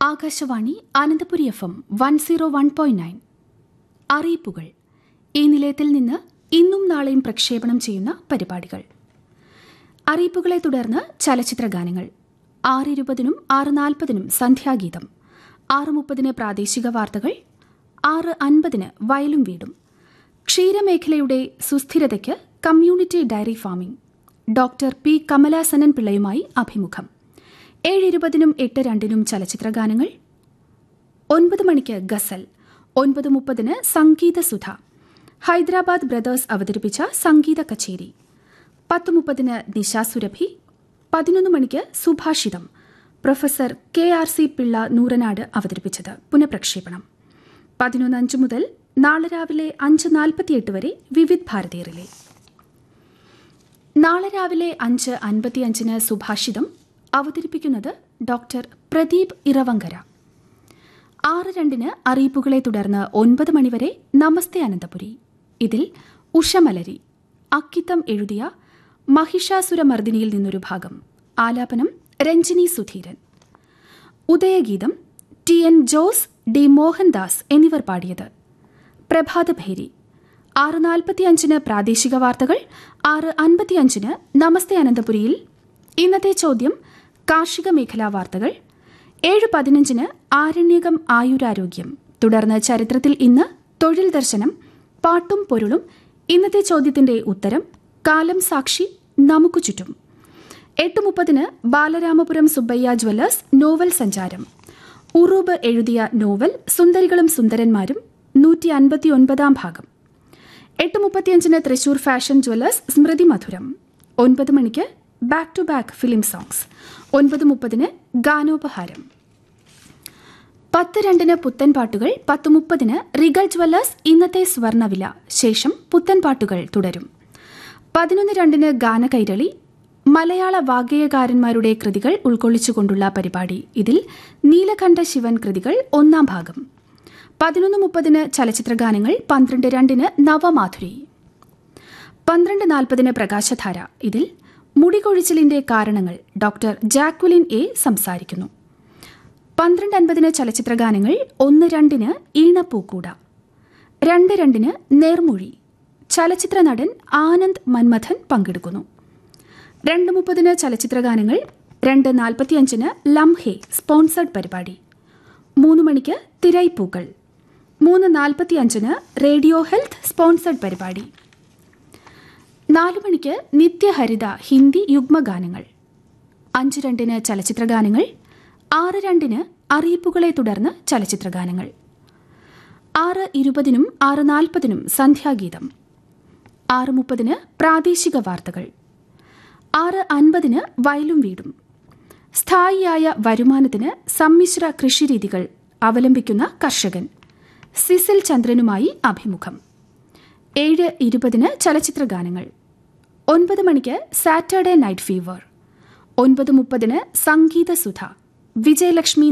Akashvani Ananthapuri F M one zero one point nine അറിയിപ്പുകൾ ഈ നിലയത്തിൽ നിന്ന് ഇന്നും നാളെയും പ്രക്ഷേപണം ചെയ്യുന്ന പരിപാടികൾ അറിയിപ്പുകളെ തുടർന്ന് ചലച്ചിത്ര ഗാനങ്ങൾ ആറ് ഇരുപതിനും ആറ് നാൽപ്പതിനും സന്ധ്യാഗീതം ആറ് മുപ്പതിന് പ്രാദേശിക വാർത്തകൾ ആറ് അൻപതിന് വയലും വീടും ക്ഷീരമേഖലയുടെ സുസ്ഥിരതയ്ക്ക് community dairy farming doctor P Kamalasanan പിള്ളയുമായി അഭിമുഖം ഏഴ് ഇരുപതിനും എട്ട് രണ്ടിനും ചലച്ചിത്ര ഗാനങ്ങൾ ഒൻപത് മണിക്ക് ഗസൽ ഒൻപത് മുപ്പതിന് സംഗീത സുധ ഹൈദരാബാദ് ബ്രദേഴ്സ് അവതരിപ്പിച്ച സംഗീത കച്ചേരി പത്ത് മുപ്പതിന് നിശാസുരഭി പതിനൊന്ന് മണിക്ക് സുഭാഷിതം professor K R C Pillai Nooranad അവതരിപ്പിച്ചത് പുനഃപ്രക്ഷേപണം പതിനൊന്ന് അഞ്ച് മുതൽ നാളെ രാവിലെ അഞ്ച് നാൽപ്പത്തിയെട്ട് വരെ വിവിധ് ഭാരതീയറിലെ നാളെ രാവിലെ അഞ്ച് അൻപത്തിയഞ്ചിന് സുഭാഷിതം അവതരിപ്പിക്കുന്നത് ഡോക്ടർ പ്രദീപ് ഇറവങ്കര ആറ് രണ്ടിന് അറിയിപ്പുകളെ തുടർന്ന് ഒൻപത് മണിവരെ നമസ്തേ അനന്തപുരി ഇതിൽ ഉഷമലരി അക്കിത്തം എഴുതിയ മഹിഷാസുരമർദിനിയിൽ നിന്നൊരു ഭാഗം ആലാപനം രഞ്ജിനി സുധീരൻ ഉദയഗീതം T N Jose D Mohandas എന്നിവർ പാടിയത് പ്രഭാതഭേരി ആറ് നാൽപ്പത്തിയഞ്ചിന് പ്രാദേശിക വാർത്തകൾ ആറ് അൻപത്തിയഞ്ചിന് നമസ്തേ അനന്തപുരിയിൽ ഇന്നത്തെ ചോദ്യം കാർഷിക മേഖലാ വാർത്തകൾ ഏഴ് പതിനഞ്ചിന് ആരണ്യകം ആയുരാരോഗ്യം തുടർന്ന് ചരിത്രത്തിൽ ഇന്ന് തൊഴിൽ ദർശനം പാട്ടും പൊരുളും ഇന്നത്തെ ചോദ്യത്തിന്റെ ഉത്തരം കാലം സാക്ഷി നമുക്ക് ചുറ്റും എട്ട് മുപ്പതിന് ബാലരാമപുരം സുബ്ബയ്യ ജ്വല്ലേഴ്സ് നോവൽ സഞ്ചാരം ഉറൂബ് എഴുതിയ നോവൽ സുന്ദരികളും സുന്ദരന്മാരും നൂറ്റി അൻപത്തിയൊൻപതാം ഭാഗം എട്ട് മുപ്പത്തിയഞ്ചിന് തൃശൂർ ഫാഷൻ ജ്വല്ലേഴ്സ് സ്മൃതി മധുരം ഒൻപത് മണിക്ക് back to back film songs ഒൻപത് മുപ്പതിന് ഗാനോപഹാരം പത്ത് രണ്ടിന് പുത്തൻ പാട്ടുകൾ പത്ത് മുപ്പതിന് റിഗൽ ജ്വല്ലേഴ്സ് ഇന്നത്തെ സ്വർണവില ശേഷം പുത്തൻ പാട്ടുകൾ തുടരും പതിനൊന്ന് രണ്ടിന് ഗാനകൈരളി മലയാള വാഗ്ഗേയകാരന്മാരുടെ കൃതികൾ ഉൾക്കൊള്ളിച്ചുകൊണ്ടുള്ള പരിപാടി ഇതിൽ നീലകണ്ഠ ശിവൻ കൃതികൾ ഒന്നാം ഭാഗം പതിനൊന്ന് മുപ്പതിന് ചലച്ചിത്ര ഗാനങ്ങൾ പന്ത്രണ്ട് രണ്ടിന് നവമാധുരി പന്ത്രണ്ട് നാൽപ്പതിന് പ്രകാശധാര ഇതിൽ മുടികൊഴിച്ചിലിന്റെ കാരണങ്ങൾ ഡോക്ടർ ജാക്വലിൻ എ സംസാരിക്കുന്നു പന്ത്രണ്ട് അൻപതിന് ചലച്ചിത്ര ഗാനങ്ങൾ ഒന്ന് രണ്ടിന് ഈണപ്പൂക്കൂട രണ്ട് രണ്ടിന് നേർമൊഴി ചലച്ചിത്ര നടൻ ആനന്ദ് മന്മഥൻ പങ്കെടുക്കുന്നു രണ്ട് മുപ്പതിന് ചലച്ചിത്ര ഗാനങ്ങൾ രണ്ട് നാൽപ്പത്തിയഞ്ചിന് ലംഹെ സ്പോൺസർഡ് പരിപാടി മൂന്ന് മണിക്ക് തിരൈപ്പൂക്കൾ മൂന്ന് നാൽപ്പത്തിയഞ്ചിന് റേഡിയോ ഹെൽത്ത് സ്പോൺസർഡ് പരിപാടി നാലു മണിക്ക് നിത്യഹരിത ഹിന്ദി യുഗ്മഗാനങ്ങൾ അഞ്ച് രണ്ടിന് ചലച്ചിത്ര ഗാനങ്ങൾ ആറ് രണ്ടിന് അറിയിപ്പുകളെ തുടർന്ന് ചലച്ചിത്ര ഗാനങ്ങൾ ആറ് ഇരുപതിനും ആറ് നാൽപ്പതിനും സന്ധ്യാഗീതം ആറ് മുപ്പതിന് പ്രാദേശിക വാർത്തകൾ ആറ് അൻപതിന് വയലും വീടും സ്ഥായിയായ വരുമാനത്തിന് സമ്മിശ്ര കൃഷിരീതികൾ അവലംബിക്കുന്ന കർഷകൻ സിസിൽ ചന്ദ്രനുമായി അഭിമുഖം ഏഴ് ഇരുപതിന് ചലച്ചിത്ര ഗാനങ്ങൾ ഒൻപത് മണിക്ക് സാറ്റർഡേ നൈറ്റ് ഫീവർ ഒൻപത് മുപ്പതിന് സംഗീത സുധ വിജയലക്ഷ്മി